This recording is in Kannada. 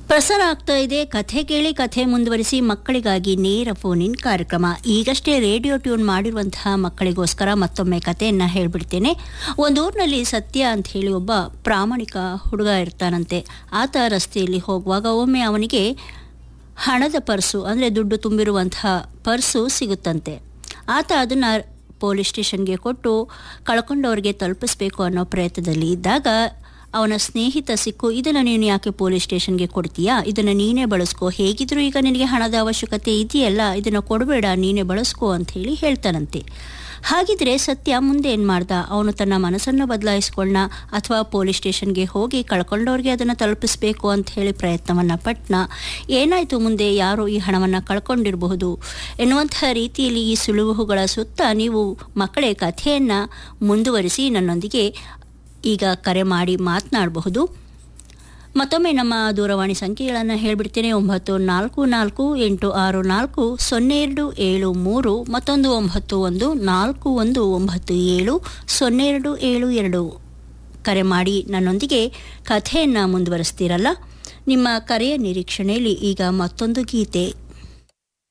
ಪ್ರಸಾರ ಆಗ್ತಾ ಇದೆ ಕಥೆ ಕೇಳಿ ಕಥೆ ಮುಂದುವರಿಸಿ ಮಕ್ಕಳಿಗಾಗಿ ನೇರ ಫೋನ್ ಇನ್ ಕಾರ್ಯಕ್ರಮ ಈಗಷ್ಟೇ ರೇಡಿಯೋ ಟ್ಯೂನ್ ಮಾಡಿರುವಂತಹ ಮಕ್ಕಳಿಗೋಸ್ಕರ ಮತ್ತೊಮ್ಮೆ ಕಥೆಯನ್ನ ಹೇಳ್ಬಿಡ್ತೇನೆ ಒಂದೂರಿನಲ್ಲಿ ಸತ್ಯ ಅಂತ ಹೇಳಿ ಒಬ್ಬ ಪ್ರಾಮಾಣಿಕ ಹುಡುಗ ಇರ್ತಾನಂತೆ ಆತ ರಸ್ತೆಯಲ್ಲಿ ಹೋಗುವಾಗ ಒಮ್ಮೆ ಅವನಿಗೆ ಹಣದ ಪರ್ಸು ಅಂದರೆ ದುಡ್ಡು ತುಂಬಿರುವಂತಹ ಪರ್ಸು ಸಿಗುತ್ತಂತೆ ಆತ ಅದನ್ನು ಪೊಲೀಸ್ ಸ್ಟೇಷನ್ಗೆ ಕೊಟ್ಟು ಕಳ್ಕೊಂಡವ್ರಿಗೆ ತಲುಪಿಸ್ಬೇಕು ಅನ್ನೋ ಪ್ರಯತ್ನದಲ್ಲಿ ಇದ್ದಾಗ ಅವನ ಸ್ನೇಹಿತ ಸಿಕ್ಕು ಇದನ್ನು ನೀನು ಯಾಕೆ ಪೊಲೀಸ್ ಸ್ಟೇಷನ್ಗೆ ಕೊಡ್ತೀಯಾ ಇದನ್ನು ನೀನೇ ಬಳಸ್ಕೋ ಹೇಗಿದ್ರೂ ಈಗ ನಿನಗೆ ಹಣದ ಅವಶ್ಯಕತೆ ಇದೆಯಲ್ಲ ಇದನ್ನು ಕೊಡಬೇಡ ನೀನೇ ಬಳಸ್ಕೋ ಅಂತ ಹೇಳಿ ಹೇಳ್ತಾನಂತೆ ಹಾಗಿದ್ರೆ ಸತ್ಯ ಮುಂದೆ ಏನು ಮಾಡ್ದ ಅವನು ತನ್ನ ಮನಸ್ಸನ್ನು ಬದಲಾಯಿಸ್ಕೊಳ್ಳ ಅಥವಾ ಪೊಲೀಸ್ ಸ್ಟೇಷನ್ಗೆ ಹೋಗಿ ಕಳ್ಕೊಂಡವ್ರಿಗೆ ಅದನ್ನು ತಲುಪಿಸ್ಬೇಕು ಅಂತ ಹೇಳಿ ಪ್ರಯತ್ನವನ್ನು ಪಟ್ನ ಏನಾಯಿತು ಮುಂದೆ ಯಾರು ಈ ಹಣವನ್ನು ಕಳ್ಕೊಂಡಿರಬಹುದು ಎನ್ನುವಂತಹ ರೀತಿಯಲ್ಲಿ ಈ ಸುಳುಹುಗಳ ಸುತ್ತ ನೀವು ಮಕ್ಕಳೇ ಕಥೆಯನ್ನು ಮುಂದುವರಿಸಿ ನನ್ನೊಂದಿಗೆ ಈಗ ಕರೆ ಮಾಡಿ ಮಾತನಾಡಬಹುದು ಮತ್ತೊಮ್ಮೆ ನಮ್ಮ ದೂರವಾಣಿ ಸಂಖ್ಯೆಗಳನ್ನು ಹೇಳಿಬಿಡ್ತೇನೆ ಒಂಬತ್ತು ನಾಲ್ಕು ನಾಲ್ಕು ಎಂಟು ಆರು ನಾಲ್ಕು ಸೊನ್ನೆ ಎರಡು ಏಳು ಮೂರು ಮತ್ತೊಂದು ಒಂಬತ್ತು ಒಂದು ನಾಲ್ಕು ಒಂದು ಒಂಬತ್ತು ಏಳು ಸೊನ್ನೆ ಎರಡು ಏಳು ಎರಡು ಕರೆ ಮಾಡಿ ನನ್ನೊಂದಿಗೆ ಕಥೆಯನ್ನು ಮುಂದುವರಿಸ್ತೀರಲ್ಲ ನಿಮ್ಮ ಕರೆಯ ನಿರೀಕ್ಷಣೆಯಲ್ಲಿ ಈಗ ಮತ್ತೊಂದು ಗೀತೆ